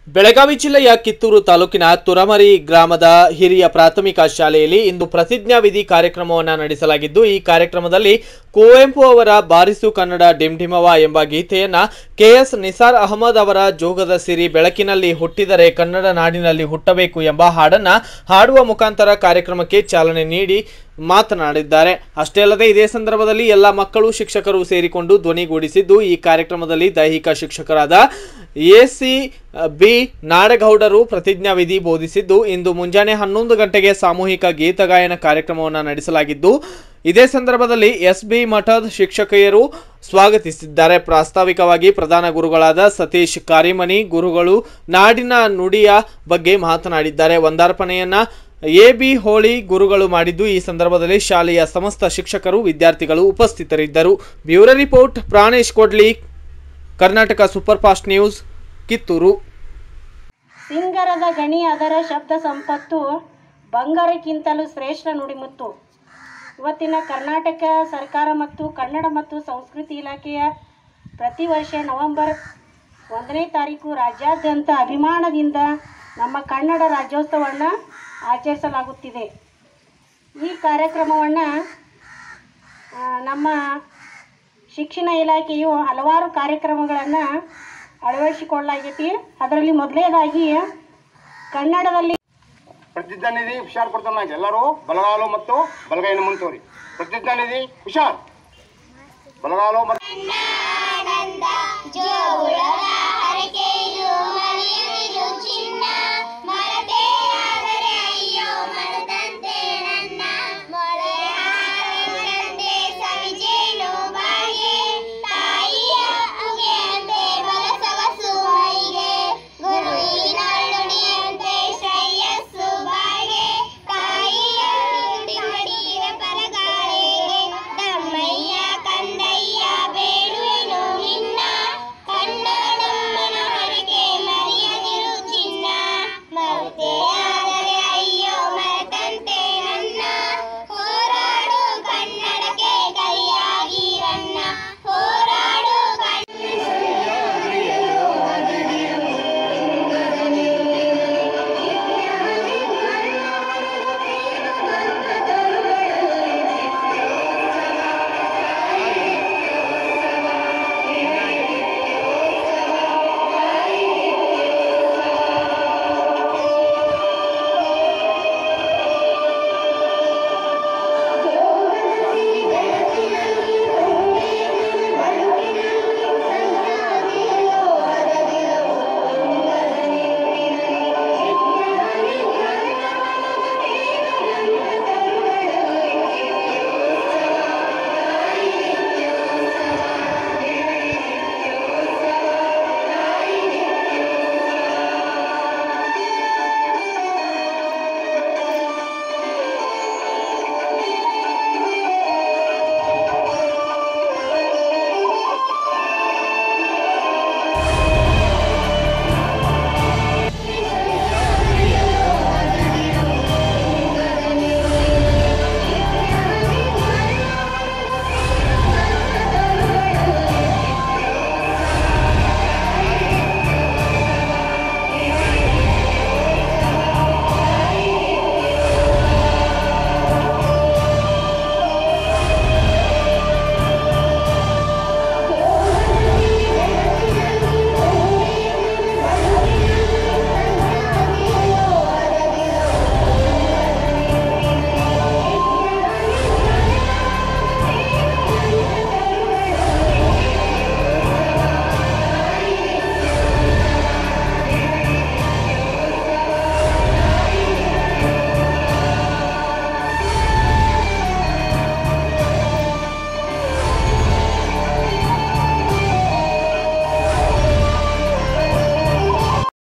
ಬೆಳಗಾವಿ ಜಿಲ್ಲೆಯ ಕಿತ್ತೂರು ತಾಲೂಕಿನ ತುರಮರಿ ಗ್ರಾಮದ ಹಿರಿಯ ಪ್ರಾಥಮಿಕ ಶಾಲೆಯಲ್ಲಿ ಇಂದು ಪ್ರತಿಜ್ಞಾವಿಧಿ ಕಾರ್ಯಕ್ರಮವನ್ನು ನಡೆಸಲಾಗಿದ್ದು ಈ ಕಾರ್ಯಕ್ರಮದಲ್ಲಿ ಕುವೆಂಪು ಅವರ ಬಾರಿಸು ಕನ್ನಡ ಡಿಂಡಿಮವ ಎಂಬ ಗೀತೆಯನ್ನ ಕೆಎಸ್ ನಿಸಾರ್ ಅಹಮದ್ ಅವರ ಜೋಗದ ಸಿರಿ ಬೆಳಕಿನಲ್ಲಿ ಹುಟ್ಟಿದರೆ ಕನ್ನಡ ನಾಡಿನಲ್ಲಿ ಹುಟ್ಟಬೇಕು ಎಂಬ ಹಾಡನ್ನ ಹಾಡುವ ಮುಖಾಂತರ ಕಾರ್ಯಕ್ರಮಕ್ಕೆ ಚಾಲನೆ ನೀಡಿ ಮಾತನಾಡಿದ್ದಾರೆ ಅಷ್ಟೇ ಅಲ್ಲದೆ ಇದೇ ಸಂದರ್ಭದಲ್ಲಿ ಎಲ್ಲ ಮಕ್ಕಳು ಶಿಕ್ಷಕರು ಸೇರಿಕೊಂಡು ಧ್ವನಿಗೂಡಿಸಿದ್ದು ಈ ಕಾರ್ಯಕ್ರಮದಲ್ಲಿ ದೈಹಿಕ ಶಿಕ್ಷಕರಾದ ಎಸಿ ಬಿ ನಾಡಗೌಡರು ಪ್ರತಿಜ್ಞಾವಿಧಿ ಬೋಧಿಸಿದ್ದು ಇಂದು ಮುಂಜಾನೆ ಹನ್ನೊಂದು ಗಂಟೆಗೆ ಸಾಮೂಹಿಕ ಗೀತಗಾಯನ ಕಾರ್ಯಕ್ರಮವನ್ನು ನಡೆಸಲಾಗಿದ್ದು ಇದೇ ಸಂದರ್ಭದಲ್ಲಿ ಎಸ್ ಬಿ ಮಠದ ಶಿಕ್ಷಕಿಯರು ಸ್ವಾಗತಿಸಿದ್ದಾರೆ ಪ್ರಾಸ್ತಾವಿಕವಾಗಿ ಪ್ರಧಾನ ಗುರುಗಳಾದ ಸತೀಶ್ ಕಾರಿಮನಿ ಗುರುಗಳು ನಾಡಿನ ನುಡಿಯ ಬಗ್ಗೆ ಮಾತನಾಡಿದ್ದಾರೆ ಒಂದಾರ್ಪಣೆಯನ್ನ ಎ ಬಿ ಹೋಳಿ ಗುರುಗಳು ಮಾಡಿದ್ದು ಈ ಸಂದರ್ಭದಲ್ಲಿ ಶಾಲೆಯ ಸಮಸ್ತ ಶಿಕ್ಷಕರು ವಿದ್ಯಾರ್ಥಿಗಳು ಉಪಸ್ಥಿತರಿದ್ದರು bureau report Pranesh Kodli Karnataka super fast news Kittur ಸಿಂಗರದ ಗಣಿ ಅದರ ಶಬ್ದ ಸಂಪತ್ತು ಬಂಗಾರಕ್ಕಿಂತಲೂ ಶ್ರೇಷ್ಠ ನುಡಿಮುತ್ತು ಇವತ್ತಿನ ಕರ್ನಾಟಕ ಸರ್ಕಾರ ಮತ್ತು ಕನ್ನಡ ಮತ್ತು ಸಂಸ್ಕೃತಿ ಇಲಾಖೆಯ ಪ್ರತಿ ವರ್ಷ ನವೆಂಬರ್ ಒಂದನೇ ತಾರೀಕು ರಾಜ್ಯಾದ್ಯಂತ ಅಭಿಮಾನದಿಂದ ನಮ್ಮ ಕನ್ನಡ ರಾಜ್ಯೋತ್ಸವವನ್ನು ಆಚರಿಸಲಾಗುತ್ತಿದೆ ಈ ಕಾರ್ಯಕ್ರಮವನ್ನು ನಮ್ಮ ಶಿಕ್ಷಣ ಇಲಾಖೆಯು ಹಲವಾರು ಕಾರ್ಯಕ್ರಮಗಳನ್ನು ಅಳವಡಿಸಿಕೊಳ್ಳಲಾಗೈತಿ ಅದರಲ್ಲಿ ಮೊದಲನೇದಾಗಿ ಕನ್ನಡದಲ್ಲಿ ಪ್ರತಿಜ್ಞಾನಿಧಿ ಹುಷಾರ್ ಕೊಡ್ತಾನ ಎಲ್ಲರೂ ಬಲಗಾಲು ಮತ್ತು ಬಲಗೈನ ಮುಂತೋರಿ ಪ್ರತಿಜ್ಞಾನಿಧಿ ಹುಷಾರ್ ಬಲಗಾಲು ಮತ್ತು ಜೋಗುಳ